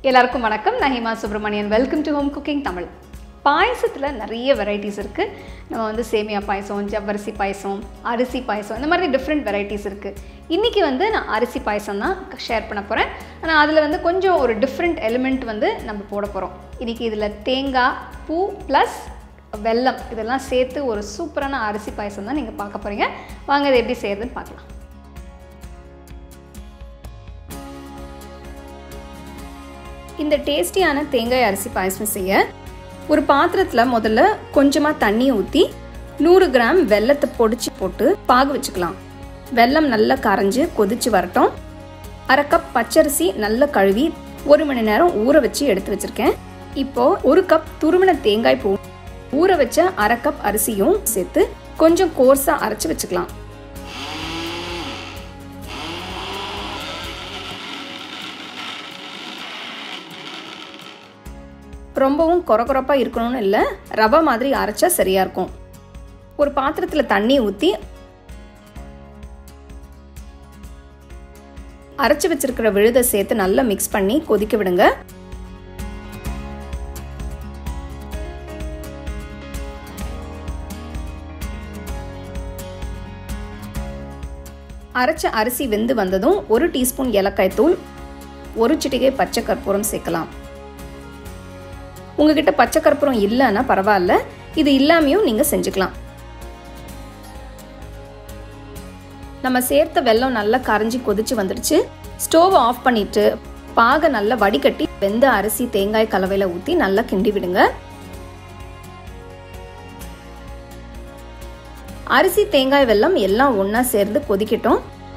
எல்லாருக்கும் வணக்கம் நான் Hima Subramanian welcome to home cooking Tamil பாயசத்தில் நிறைய வெரைட்டிஸ் இருக்குது நம்ம வந்து சேமியா பாயசம் ஜவ்வரிசி பாயசம் அரிசி பாயசம் இந்த மாதிரி டிஃப்ரெண்ட் வெரைட்டிஸ் இருக்குது இன்றைக்கி வந்து நான் அரிசி பாயசம் தான் ஷேர் பண்ண போகிறேன் ஆனால் அதில் வந்து கொஞ்சம் ஒரு டிஃப்ரெண்ட் எலிமெண்ட் வந்து நம்ம போட போகிறோம் இன்றைக்கி இதில் தேங்காய் பூ ப்ளஸ் வெல்லம் இதெல்லாம் சேர்த்து ஒரு சூப்பரான அரிசி பாயசம் தான் நீங்கள் பார்க்க போகிறீங்க வாங்க இது எப்படி செய்யறதுன்னு பார்க்கலாம் இந்த டேஸ்டியான தேங்காய் அரிசி பாயசம் செய்ய ஒரு பாத்திரத்தில் முதல்ல கொஞ்சமாக தண்ணி ஊற்றி நூறு கிராம் வெல்லத்தை பொடிச்சு போட்டு பாகு வச்சுக்கலாம் வெல்லம் நல்லா கரைஞ்சு கொதிச்சு வரட்டும் அரை கப் பச்சரிசி நல்லா கழுவி ஒரு மணி நேரம் ஊற வச்சு எடுத்து வச்சிருக்கேன் இப்போ ஒரு கப் துருவின தேங்காய் பூ ஊற வச்ச அரை கப் அரிசியும் சேர்த்து கொஞ்சம் கோர்ஸா அரைச்சு வச்சுக்கலாம் ரொம்பவும் கொரகொரப்பா இருக்கணும்னு இல்லை ரவை மாதிரி அரைச்சா சரியா இருக்கும் ஒரு பாத்திரத்தில் தண்ணி ஊற்றி அரைச்சி வச்சிருக்கிற விழுதை சேர்த்து நல்லா மிக்ஸ் பண்ணி கொதிக்க விடுங்க அரைச்ச அரிசி வெந்து வந்ததும் ஒரு டீஸ்பூன் ஏலக்காய் தூள் ஒரு சிட்டிகை பச்சை கற்பூரம் சேர்க்கலாம் உங்ககிட்ட பச்சை கற்பூரம் இல்லைன்னா பரவாயில்ல இது இல்லாமையும் நீங்கள் செஞ்சுக்கலாம் நம்ம சேர்த்த வெல்லம் நல்லா கரைஞ்சி கொதிச்சு வந்துடுச்சு ஸ்டோவை ஆஃப் பண்ணிட்டு பாகை நல்லா வடிகட்டி வெந்த அரிசி தேங்காய் கலவையில் ஊற்றி நல்லா கிண்டி விடுங்க அரிசி தேங்காய் வெல்லம் எல்லாம் ஒன்றா சேர்ந்து கொதிக்கட்டும்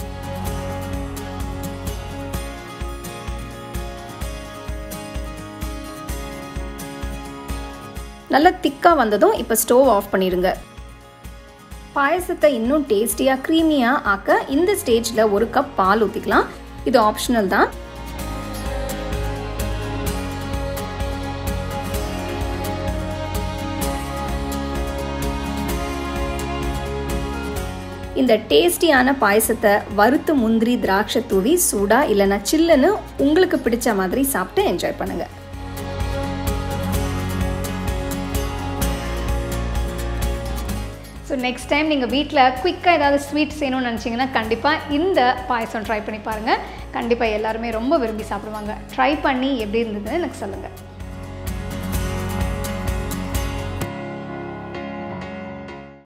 நல்லா திக்காக வந்ததும் இப்போ ஸ்டோவ் ஆஃப் பண்ணிடுங்க பாயசத்தை இன்னும் டேஸ்டியாக க்ரீமியாக ஆக்க இந்த ஸ்டேஜில் ஒரு கப் பால் ஊற்றிக்கலாம் இது ஆப்ஷனல் தான் இந்த டேஸ்டியான பாயசத்தை வறுத்து முந்திரி திராட்சை தூவி சூடாக இல்லைன்னா சில்லுன்னு உங்களுக்கு பிடிச்ச மாதிரி சாப்பிட்டு என்ஜாய் பண்ணுங்கள் ஸோ நெக்ஸ்ட் டைம் நீங்கள் வீட்டில் குயிக்காக ஏதாவது ஸ்வீட் செய்யணும்னு நினச்சிங்கன்னா கண்டிப்பாக இந்த பாயசம் ட்ரை பண்ணி பாருங்கள் கண்டிப்பாக எல்லாருமே ரொம்ப விரும்பி சாப்பிடுவாங்க ட்ரை பண்ணி எப்படி இருந்ததுன்னு எனக்கு சொல்லுங்கள்